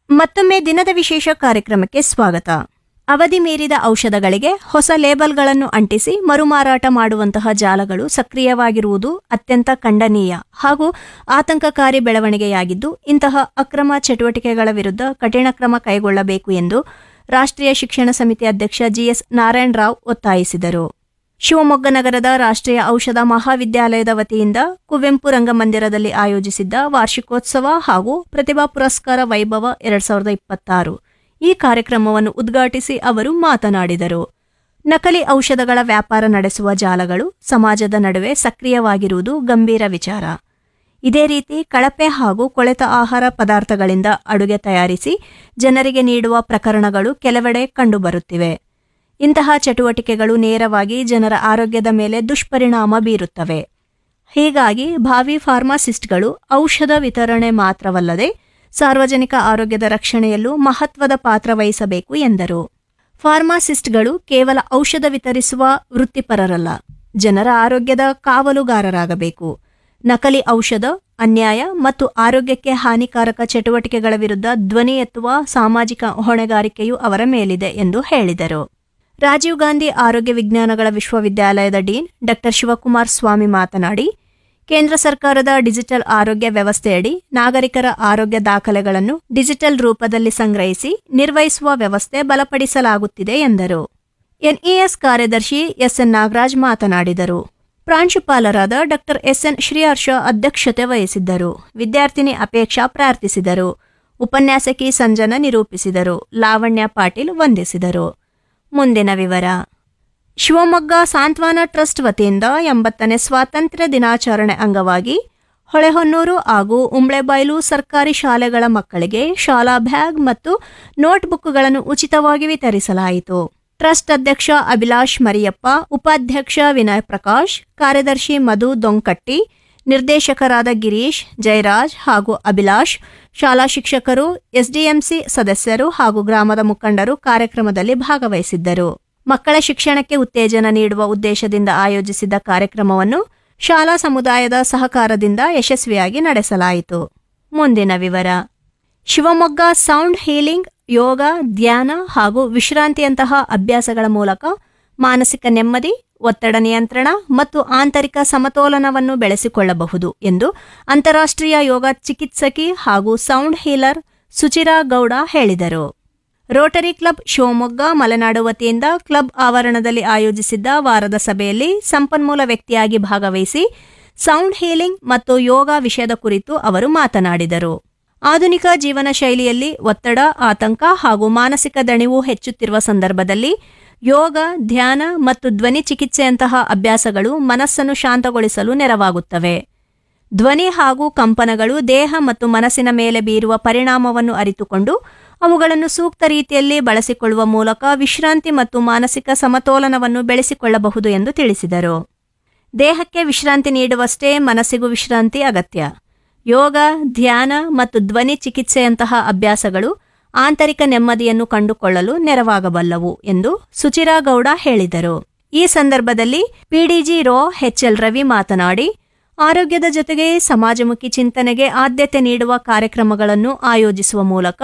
ಮತ್ತೊಮ್ಮೆ ದಿನದ ವಿಶೇಷ ಕಾರ್ಯಕ್ರಮಕ್ಕೆ ಸ್ವಾಗತ ಅವಧಿ ಮೀರಿದ ಔಷಧಗಳಿಗೆ ಹೊಸ ಲೇಬಲ್ಗಳನ್ನು ಅಂಟಿಸಿ ಮರುಮಾರಾಟ ಮಾಡುವಂತಹ ಜಾಲಗಳು ಸಕ್ರಿಯವಾಗಿರುವುದು ಅತ್ಯಂತ ಖಂಡನೀಯ ಹಾಗೂ ಆತಂಕಕಾರಿ ಬೆಳವಣಿಗೆಯಾಗಿದ್ದು ಇಂತಹ ಅಕ್ರಮ ಚಟುವಟಿಕೆಗಳ ವಿರುದ್ಧ ಕಠಿಣ ಕ್ರಮ ಕೈಗೊಳ್ಳಬೇಕು ಎಂದು ರಾಷ್ಟ್ರೀಯ ಶಿಕ್ಷಣ ಸಮಿತಿ ಅಧ್ಯಕ್ಷ ಜಿಎಸ್ ನಾರಾಯಣ ರಾವ್ ಒತ್ತಾಯಿಸಿದರು ಶಿವಮೊಗ್ಗ ನಗರದ ರಾಷ್ಟ್ರೀಯ ಔಷಧ ಮಹಾವಿದ್ಯಾಲಯದ ವತಿಯಿಂದ ಕುವೆಂಪು ರಂಗಮಂದಿರದಲ್ಲಿ ಆಯೋಜಿಸಿದ್ದ ವಾರ್ಷಿಕೋತ್ಸವ ಹಾಗೂ ಪ್ರತಿಭಾ ಪುರಸ್ಕಾರ ವೈಭವ ಎರಡ್ ಸಾವಿರದ ಇಪ್ಪತ್ತಾರು ಈ ಕಾರ್ಯಕ್ರಮವನ್ನು ಉದ್ಘಾಟಿಸಿ ಅವರು ಮಾತನಾಡಿದರು ನಕಲಿ ಔಷಧಗಳ ವ್ಯಾಪಾರ ನಡೆಸುವ ಜಾಲಗಳು ಸಮಾಜದ ನಡುವೆ ಸಕ್ರಿಯವಾಗಿರುವುದು ಗಂಭೀರ ವಿಚಾರ ಇದೇ ರೀತಿ ಕಳಪೆ ಹಾಗೂ ಕೊಳೆತ ಆಹಾರ ಪದಾರ್ಥಗಳಿಂದ ಅಡುಗೆ ತಯಾರಿಸಿ ಜನರಿಗೆ ನೀಡುವ ಪ್ರಕರಣಗಳು ಕೆಲವೆಡೆ ಕಂಡುಬರುತ್ತಿವೆ ಇಂತಹ ಚಟುವಟಿಕೆಗಳು ನೇರವಾಗಿ ಜನರ ಆರೋಗ್ಯದ ಮೇಲೆ ದುಷ್ಪರಿಣಾಮ ಬೀರುತ್ತವೆ ಹೀಗಾಗಿ ಭಾವಿ ಫಾರ್ಮಾಸಿಸ್ಟ್ಗಳು ಔಷಧ ವಿತರಣೆ ಮಾತ್ರವಲ್ಲದೆ ಸಾರ್ವಜನಿಕ ಆರೋಗ್ಯದ ರಕ್ಷಣೆಯಲ್ಲೂ ಮಹತ್ವದ ಪಾತ್ರ ವಹಿಸಬೇಕು ಎಂದರು ಫಾರ್ಮಾಸಿಸ್ಟ್ಗಳು ಕೇವಲ ಔಷಧ ವಿತರಿಸುವ ವೃತ್ತಿಪರರಲ್ಲ ಜನರ ಆರೋಗ್ಯದ ಕಾವಲುಗಾರರಾಗಬೇಕು ನಕಲಿ ಔಷಧ ಅನ್ಯಾಯ ಮತ್ತು ಆರೋಗ್ಯಕ್ಕೆ ಹಾನಿಕಾರಕ ಚಟುವಟಿಕೆಗಳ ವಿರುದ್ಧ ಧ್ವನಿ ಎತ್ತುವ ಸಾಮಾಜಿಕ ಹೊಣೆಗಾರಿಕೆಯೂ ಅವರ ಮೇಲಿದೆ ಎಂದು ಹೇಳಿದರು ರಾಜೀವ್ ಗಾಂಧಿ ಆರೋಗ್ಯ ವಿಜ್ಞಾನಗಳ ವಿಶ್ವವಿದ್ಯಾಲಯದ ಡೀನ್ ಡಾ ಶಿವಕುಮಾರ್ ಸ್ವಾಮಿ ಮಾತನಾಡಿ ಕೇಂದ್ರ ಸರ್ಕಾರದ ಡಿಜಿಟಲ್ ಆರೋಗ್ಯ ವ್ಯವಸ್ಥೆಯಡಿ ನಾಗರಿಕರ ಆರೋಗ್ಯ ದಾಖಲೆಗಳನ್ನು ಡಿಜಿಟಲ್ ರೂಪದಲ್ಲಿ ಸಂಗ್ರಹಿಸಿ ನಿರ್ವಹಿಸುವ ವ್ಯವಸ್ಥೆ ಬಲಪಡಿಸಲಾಗುತ್ತಿದೆ ಎಂದರು ಎನ್ಇಎಸ್ ಕಾರ್ಯದರ್ಶಿ ಎಸ್ಎನ್ ನಾಗರಾಜ್ ಮಾತನಾಡಿದರು ಪ್ರಾಂಶುಪಾಲರಾದ ಡಾ ಎಸ್ಎನ್ ಶ್ರೀಹರ್ಷ ಅಧ್ಯಕ್ಷತೆ ವಹಿಸಿದ್ದರು ವಿದ್ಯಾರ್ಥಿನಿ ಅಪೇಕ್ಷಾ ಪ್ರಾರ್ಥಿಸಿದರು ಉಪನ್ಯಾಸಕಿ ಸಂಜನ ನಿರೂಪಿಸಿದರು ಲಾವಣ್ಯ ಪಾಟೀಲ್ ವಂದಿಸಿದರು ಮುಂದಿನ ವಿವರ ಶಿವಮೊಗ್ಗ ಸಾಂತ್ವನ ಟ್ರಸ್ಟ್ ವತಿಯಿಂದ ಎಂಬತ್ತನೇ ಸ್ವಾತಂತ್ರ್ಯ ದಿನಾಚರಣೆ ಅಂಗವಾಗಿ ಹೊಳೆಹೊನ್ನೂರು ಹಾಗೂ ಉಂಬ್ಳೆಬೈಲು ಸರ್ಕಾರಿ ಶಾಲೆಗಳ ಮಕ್ಕಳಿಗೆ ಶಾಲಾ ಬ್ಯಾಗ್ ಮತ್ತು ನೋಟ್ಬುಕ್ಗಳನ್ನು ಉಚಿತವಾಗಿ ವಿತರಿಸಲಾಯಿತು ಟ್ರಸ್ಟ್ ಅಧ್ಯಕ್ಷ ಅಭಿಲಾಷ್ ಮರಿಯಪ್ಪ ಉಪಾಧ್ಯಕ್ಷ ವಿನಯ್ ಪ್ರಕಾಶ್ ಕಾರ್ಯದರ್ಶಿ ಮಧು ದೊಂಕಟ್ಟಿ ನಿರ್ದೇಶಕರಾದ ಗಿರೀಶ್ ಜಯರಾಜ್ ಹಾಗೂ ಅಭಿಲಾಷ್ ಶಾಲಾ ಶಿಕ್ಷಕರು ಎಸ್ಡಿಎಂಸಿ ಸದಸ್ಯರು ಹಾಗೂ ಗ್ರಾಮದ ಮುಖಂಡರು ಕಾರ್ಯಕ್ರಮದಲ್ಲಿ ಭಾಗವಹಿಸಿದ್ದರು ಮಕ್ಕಳ ಶಿಕ್ಷಣಕ್ಕೆ ಉತ್ತೇಜನ ನೀಡುವ ಉದ್ದೇಶದಿಂದ ಆಯೋಜಿಸಿದ್ದ ಕಾರ್ಯಕ್ರಮವನ್ನು ಶಾಲಾ ಸಮುದಾಯದ ಸಹಕಾರದಿಂದ ಯಶಸ್ವಿಯಾಗಿ ನಡೆಸಲಾಯಿತು ಮುಂದಿನ ವಿವರ ಶಿವಮೊಗ್ಗ ಸೌಂಡ್ ಹೀಲಿಂಗ್ ಯೋಗ ಧ್ಯಾನ ಹಾಗೂ ವಿಶ್ರಾಂತಿಯಂತಹ ಅಭ್ಯಾಸಗಳ ಮೂಲಕ ಮಾನಸಿಕ ನೆಮ್ಮದಿ ಒತ್ತಡ ನಿಯಂತ್ರಣ ಮತ್ತು ಆಂತರಿಕ ಸಮತೋಲನವನ್ನು ಬೆಳೆಸಿಕೊಳ್ಳಬಹುದು ಎಂದು ಅಂತಾರಾಷ್ಟ್ರೀಯ ಯೋಗ ಚಿಕಿತ್ಸಕಿ ಹಾಗೂ ಸೌಂಡ್ ಹೀಲರ್ ಸುಚಿರಾ ಗೌಡ ಹೇಳಿದರು ರೋಟರಿ ಕ್ಲಬ್ ಶಿವಮೊಗ್ಗ ಮಲೆನಾಡು ವತಿಯಿಂದ ಕ್ಲಬ್ ಆವರಣದಲ್ಲಿ ಆಯೋಜಿಸಿದ್ದ ವಾರದ ಸಭೆಯಲ್ಲಿ ಸಂಪನ್ಮೂಲ ವ್ಯಕ್ತಿಯಾಗಿ ಭಾಗವಹಿಸಿ ಸೌಂಡ್ ಹೀಲಿಂಗ್ ಮತ್ತು ಯೋಗ ವಿಷಯದ ಕುರಿತು ಅವರು ಮಾತನಾಡಿದರು ಆಧುನಿಕ ಜೀವನ ಶೈಲಿಯಲ್ಲಿ ಒತ್ತಡ ಆತಂಕ ಹಾಗೂ ಮಾನಸಿಕ ದಣಿವು ಹೆಚ್ಚುತ್ತಿರುವ ಸಂದರ್ಭದಲ್ಲಿ ಯೋಗ ಧ್ಯಾನ ಮತ್ತು ಧ್ವನಿ ಚಿಕಿತ್ಸೆಯಂತಹ ಅಭ್ಯಾಸಗಳು ಮನಸ್ಸನ್ನು ಶಾಂತಗೊಳಿಸಲು ನೆರವಾಗುತ್ತವೆ ಧ್ವನಿ ಹಾಗೂ ಕಂಪನಗಳು ದೇಹ ಮತ್ತು ಮನಸ್ಸಿನ ಮೇಲೆ ಬೀರುವ ಪರಿಣಾಮವನ್ನು ಅರಿತುಕೊಂಡು ಅವುಗಳನ್ನು ಸೂಕ್ತ ರೀತಿಯಲ್ಲಿ ಬಳಸಿಕೊಳ್ಳುವ ಮೂಲಕ ವಿಶ್ರಾಂತಿ ಮತ್ತು ಮಾನಸಿಕ ಸಮತೋಲನವನ್ನು ಬೆಳೆಸಿಕೊಳ್ಳಬಹುದು ಎಂದು ತಿಳಿಸಿದರು ದೇಹಕ್ಕೆ ವಿಶ್ರಾಂತಿ ನೀಡುವಷ್ಟೇ ಮನಸ್ಸಿಗೂ ವಿಶ್ರಾಂತಿ ಅಗತ್ಯ ಯೋಗ ಧ್ಯಾನ ಮತ್ತು ಧ್ವನಿ ಚಿಕಿತ್ಸೆಯಂತಹ ಅಭ್ಯಾಸಗಳು ಆಂತರಿಕ ನೆಮ್ಮದಿಯನ್ನು ಕಂಡುಕೊಳ್ಳಲು ನೆರವಾಗಬಲ್ಲವು ಎಂದು ಸುಚಿರಾ ಗೌಡ ಹೇಳಿದರು ಈ ಸಂದರ್ಭದಲ್ಲಿ ಪಿಡಿಜಿ ರೋ ಎಚ್ಎಲ್ ರವಿ ಮಾತನಾಡಿ ಆರೋಗ್ಯದ ಜೊತೆಗೆ ಸಮಾಜಮುಖಿ ಚಿಂತನೆಗೆ ಆದ್ಯತೆ ನೀಡುವ ಕಾರ್ಯಕ್ರಮಗಳನ್ನು ಆಯೋಜಿಸುವ ಮೂಲಕ